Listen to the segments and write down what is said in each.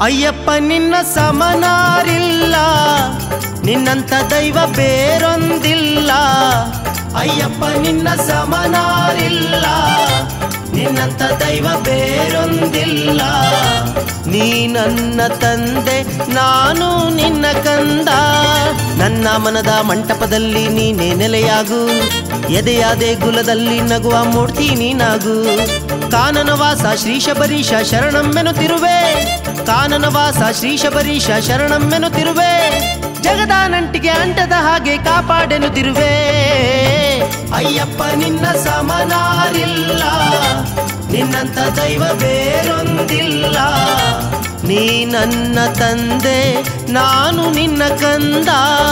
ಅಯ್ಯಪ್ಪ ನಿನ್ನ ಸಮನಾರಿಲ್ಲ ನಿನ್ನಂಥ ದೈವ ಬೇರೊಂದಿಲ್ಲ ಅಯ್ಯಪ್ಪ ನಿನ್ನ ಸಮನಾರಿಲ್ಲ ನಿನ್ನಂಥ ದೈವ ಬೇರೊಂದಿಲ್ಲ ನೀ ನನ್ನ ತಂದೆ ನಾನು ನಿನ್ನ ಕಂದ ನನ್ನ ಮನದ ಮಂಟಪದಲ್ಲಿ ನೀನೇ ನೆಲೆಯಾಗು ಎದೆಯ ದೇಗುಲದಲ್ಲಿ ನಗುವ ಮೂರ್ತಿ ನೀನಾಗು ಕಾನನವಾಸ ಶ್ರೀ ಶಬರೀಶ ಶರಣಮ್ಮೆನುತ್ತಿರುವೆ ಕಾನನವಾಸ ಶ್ರೀ ಶಬರೀಶ ಶರಣಮ್ಮೆನುತ್ತಿರುವೆ ಜಗದ ನಂಟಿಗೆ ಅಂಟದ ಹಾಗೆ ಕಾಪಾಡೆನುತ್ತಿರುವೆ ಅಯ್ಯಪ್ಪ ನಿನ್ನ ಸಮನಾರಿಲ್ಲ ನಿನ್ನಂತ ದೈವ ಬೇರೊಂದಿಲ್ಲ ನೀ ನನ್ನ ತಂದೆ ನಾನು ನಿನ್ನ ಕಂದ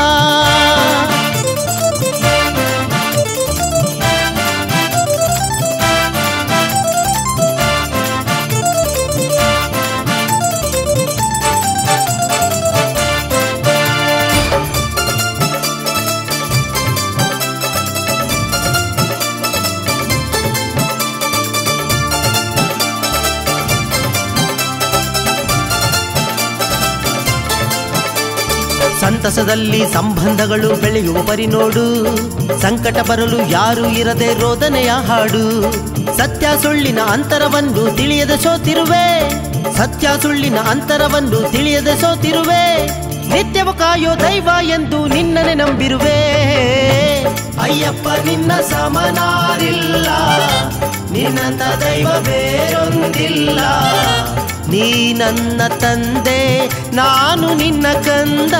ಸಂತಸದಲ್ಲಿ ಸಂಬಂಧಗಳು ಬೆಳೆಯುವ ಪರಿ ನೋಡು ಸಂಕಟ ಬರಲು ಯಾರು ಇರದೆ ರೋದನೆಯ ಹಾಡು ಸತ್ಯ ಸುಳ್ಳಿನ ಅಂತರವನ್ನು ತಿಳಿಯದೆ ಸೋತಿರುವೆ ಸತ್ಯ ಸುಳ್ಳಿನ ಅಂತರವನ್ನು ತಿಳಿಯದೆ ಸೋತಿರುವೆ ನಿತ್ಯವು ಕಾಯೋ ದೈವ ಎಂದು ನಿನ್ನನೆ ನಂಬಿರುವೆ ಅಯ್ಯಪ್ಪ ನಿನ್ನ ಸಮನಾರಿಲ್ಲ ನಿನ್ನಂತ ದೈವ ಬೇರೊಂದಿಲ್ಲ ನೀ ನನ್ನ ತಂದೆ ನಾನು ನಿನ್ನ ಕಂದ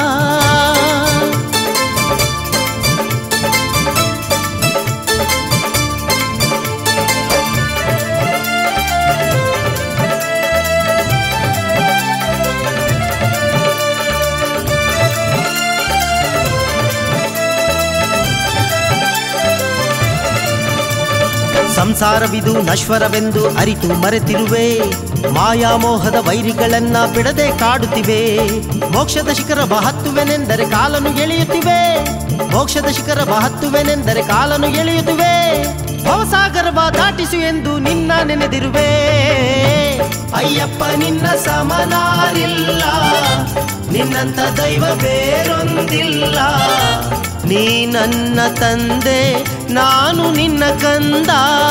ಸಂಸಾರವಿದು ನಶ್ವರವೆಂದು ಅರಿತು ಮರೆತಿರುವೆ ಮಾಯಾಮೋಹದ ವೈರಿಗಳನ್ನ ಬಿಡದೆ ಕಾಡುತ್ತಿವೆ ಮೋಕ್ಷದ ಶಿಖರ ಬಹತ್ತುವೆನೆಂದರೆ ಕಾಲನು ಎಳೆಯುತ್ತಿವೆ ಮೋಕ್ಷದ ಶಿಖರ ಬಹತ್ತುವೆನೆಂದರೆ ಕಾಲನು ಎಳೆಯುತ್ತಿವೆ ಭವಸಾಗರವ ದಾಟಿಸು ಎಂದು ನಿನ್ನ ನೆನೆದಿರುವೆ ಅಯ್ಯಪ್ಪ ನಿನ್ನ ಸಮನಾರಿಲ್ಲ ನಿನ್ನಂತ ದೈವ ಬೇರೊಂದಿಲ್ಲ ನೀ ನನ್ನ ತಂದೆ ನಾನು ನಿನ್ನ ಕಂದ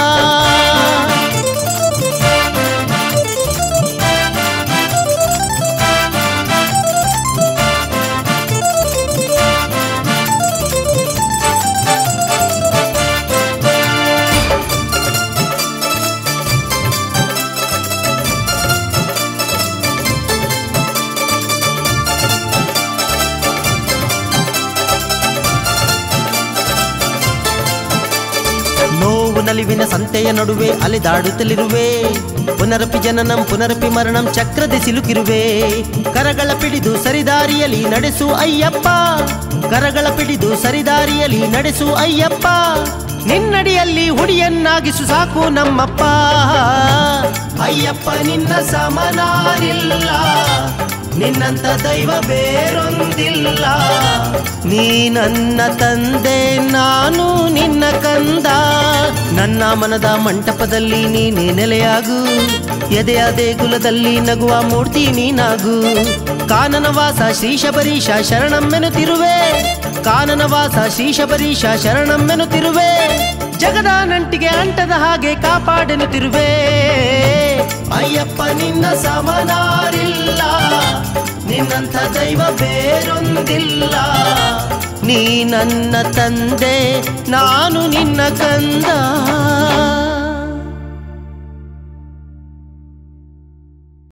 ನೋವು ನಲಿವಿನ ಸಂತೆಯ ನಡುವೆ ಅಲೆದಾಡುತ್ತಲಿರುವೆ ಪುನರಪಿ ಜನನಂ ಪುನರಪಿ ಮರಣಂ ಚಕ್ರದೆ ಸಿಲುಕಿರುವೆ ಕರಗಳ ಪಿಡಿದು ಸರಿದಾರಿಯಲ್ಲಿ ನಡೆಸು ಅಯ್ಯಪ್ಪ ಕರಗಳ ಪಿಡಿದು ಸರಿದಾರಿಯಲ್ಲಿ ನಡೆಸು ಅಯ್ಯಪ್ಪ ನಿನ್ನಡಿಯಲ್ಲಿ ಹುಡಿಯನ್ನಾಗಿಸು ಸಾಕು ನಮ್ಮಪ್ಪ ಅಯ್ಯಪ್ಪ ನಿನ್ನ ಸಮನಾರಿಲ್ಲ ನಿನ್ನಂತ ದೈವ ಬೇರೊಂದಿಲ್ಲ ನೀ ನನ್ನ ತಂದೆ ನಾನು ನಿನ್ನ ಕಂದ ನನ್ನ ಮನದ ಮಂಟಪದಲ್ಲಿ ನೀನೇ ನೆಲೆಯಾಗು ಎದೆಯ ದೇಗುಲದಲ್ಲಿ ನಗುವ ಮೂರ್ತಿ ನೀನಾಗು ಕಾನನವಾಸ ಶ್ರೀ ಶಬರೀಶ ಶರಣಮ್ಮೆನುತ್ತಿರುವೆ ಕಾನನವಾಸ ಶ್ರೀ ಶಬರೀಶ ಶರಣಮ್ಮೆನುತ್ತಿರುವೆ ಜಗದ ನಂಟಿಗೆ ಅಂಟದ ಹಾಗೆ ಕಾಪಾಡೆನುತ್ತಿರುವೆ ಅಯ್ಯಪ್ಪ ನಿನ್ನ ಸಮನಾರಿಲ್ಲ ನಿನ್ನಂಥ ದೈವ ಬೇರೊಂದಿಲ್ಲ ನೀ ನನ್ನ ತಂದೆ ನಾನು ನಿನ್ನ ಕಂದ